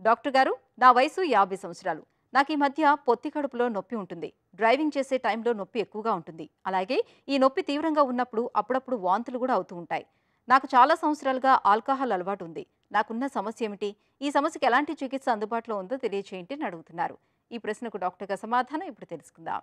doctor గారు నా వయసు యాభై సంవత్సరాలు నాకు ఈ మధ్య పొత్తి కడుపులో నొప్పి ఉంటుంది డ్రైవింగ్ చేసే టైంలో నొప్పి ఎక్కువగా ఉంటుంది అలాగే ఈ నొప్పి తీవ్రంగా ఉన్నప్పుడు అప్పుడప్పుడు వాంతులు కూడా అవుతూ ఉంటాయి నాకు చాలా సంవత్సరాలుగా ఆల్కహాల్ అలవాటు ఉంది నాకున్న సమస్య ఏమిటి ఈ సమస్యకి ఎలాంటి చికిత్స అందుబాటులో ఉందో తెలియచేయండి అని అడుగుతున్నారు ఈ ప్రశ్నకు డాక్టర్గా సమాధానం ఇప్పుడు తెలుసుకుందాం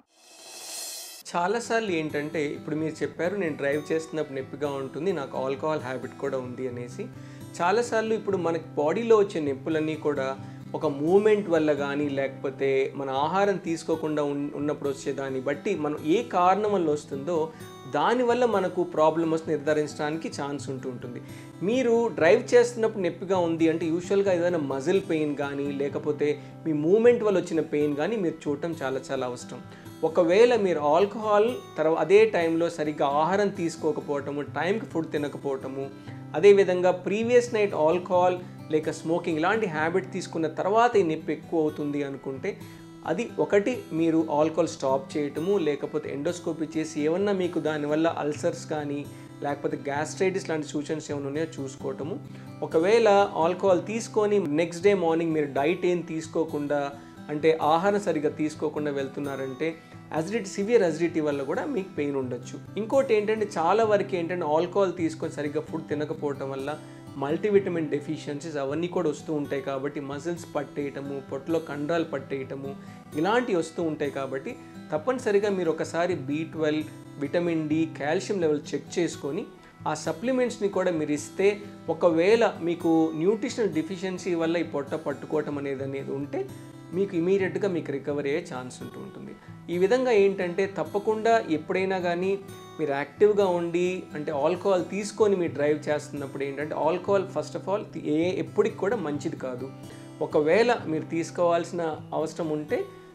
చాలాసార్లు ఏంటంటే ఇప్పుడు మీరు చెప్పారు నేను డ్రైవ్ చేస్తున్నప్పుడు నొప్పిగా ఉంటుంది నాకు ఆల్కహాల్ హ్యాబిట్ కూడా ఉంది అనేసి చాలాసార్లు ఇప్పుడు మనకి బాడీలో వచ్చే నొప్పులన్నీ కూడా ఒక మూమెంట్ వల్ల కానీ లేకపోతే మన ఆహారం తీసుకోకుండా ఉన్- ఉన్నప్పుడు వచ్చే దాన్ని బట్టి మనం ఏ కారణం వల్ల వస్తుందో దానివల్ల మనకు ప్రాబ్లం వస్తే నిర్ధారించడానికి ఛాన్స్ ఉంటూ ఉంటుంది మీరు డ్రైవ్ చేస్తున్నప్పుడు నొప్పిగా ఉంది అంటే యూజువల్గా ఏదైనా మజిల్ పెయిన్ కానీ లేకపోతే మీ మూమెంట్ వల్ల వచ్చిన పెయిన్ కానీ మీరు చూడటం చాలా చాలా అవసరం ఒకవేళ మీరు ఆల్కహాల్ తర్వాత అదే టైంలో సరిగ్గా ఆహారం తీసుకోకపోవటము టైంకి ఫుడ్ తినకపోవటము అదేవిధంగా ప్రీవియస్ నైట్ ఆల్కహాల్ లేక స్మోకింగ్ ఇలాంటి హ్యాబిట్ తీసుకున్న తర్వాత ఈ నొప్పి ఎక్కువ అవుతుంది అనుకుంటే అది ఒకటి మీరు ఆల్కహాల్ స్టాప్ చేయటము లేకపోతే ఎండోస్కోపీ చేసి ఏమన్నా మీకు దానివల్ల అల్సర్స్ కానీ లేకపోతే గ్యాస్ట్రైటిస్ లాంటి సూచనలు ఏమైనా ఉన్నాయో చూసుకోవటము ఒకవేళ ఆల్కహాల్ తీసుకొని నెక్స్ట్ డే మార్నింగ్ మీరు డైట్ ఏం తీసుకోకుండా అంటే ఆహారం సరిగ్గా తీసుకోకుండా వెళ్తున్నారంటే అసిడిటీ సివియర్ అసిడిటీ వల్ల కూడా మీకు పెయిన్ ఉండొచ్చు ఇంకోటి ఏంటంటే చాలా వరకు ఏంటంటే ఆల్కహాల్ తీసుకొని సరిగ్గా ఫుడ్ తినకపోవటం వల్ల మల్టీవిటమిన్ డెఫిషియన్సీస్ అవన్నీ కూడా వస్తూ ఉంటాయి కాబట్టి మజిల్స్ పట్టేయటము పొట్టలో కండరాలు పట్టేయటము ఇలాంటివి వస్తూ ఉంటాయి కాబట్టి తప్పనిసరిగా మీరు ఒకసారి B twelve vitamin D calcium level check చేసుకొని ఆ సప్లిమెంట్స్ని కూడా మీరు ఇస్తే ఒకవేళ మీకు న్యూట్రిషనల్ డెఫిషియన్సీ వల్ల ఈ పొట్ట పట్టుకోవటం అనేది అనేది ఉంటే మీకు ఇమీడియట్గా మీకు రికవరీ అయ్యే ఛాన్స్ ఉంటూ ఉంటుంది ఈ విధంగా ఏంటంటే తప్పకుండా ఎప్పుడైనా కానీ మీరు యాక్టివ్గా ఉండి అంటే ఆల్కహాల్ తీసుకొని మీరు డ్రైవ్ చేస్తున్నప్పుడు ఏంటంటే ఆల్కహాల్ ఫస్ట్ ఆఫ్ ఆల్ ఏ ఎప్పటికి కూడా మంచిది కాదు ఒకవేళ మీరు తీసుకోవాల్సిన అవసరం ఉంటే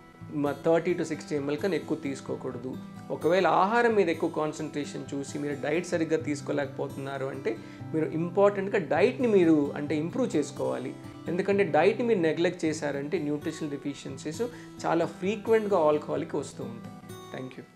థర్టీ టు సిక్స్టీ ఎంఎల్ కన్నా ఎక్కువ తీసుకోకూడదు ఒకవేళ ఆహారం మీద ఎక్కువ కాన్సన్ట్రేషన్ చూసి మీరు డైట్ సరిగ్గా తీసుకోలేకపోతున్నారు అంటే మీరు ఇంపార్టెంట్గా డైట్ని మీరు అంటే ఇంప్రూవ్ చేసుకోవాలి ఎందుకంటే డైట్ మీరు నెగ్లెక్ట్ చేశారంటే న్యూట్రిషనల్ డెఫిషియన్సీస్ చాలా ఫ్రీక్వెంట్గా ఆల్కహాల్కి వస్తూ ఉంటాయి థ్యాంక్ యూ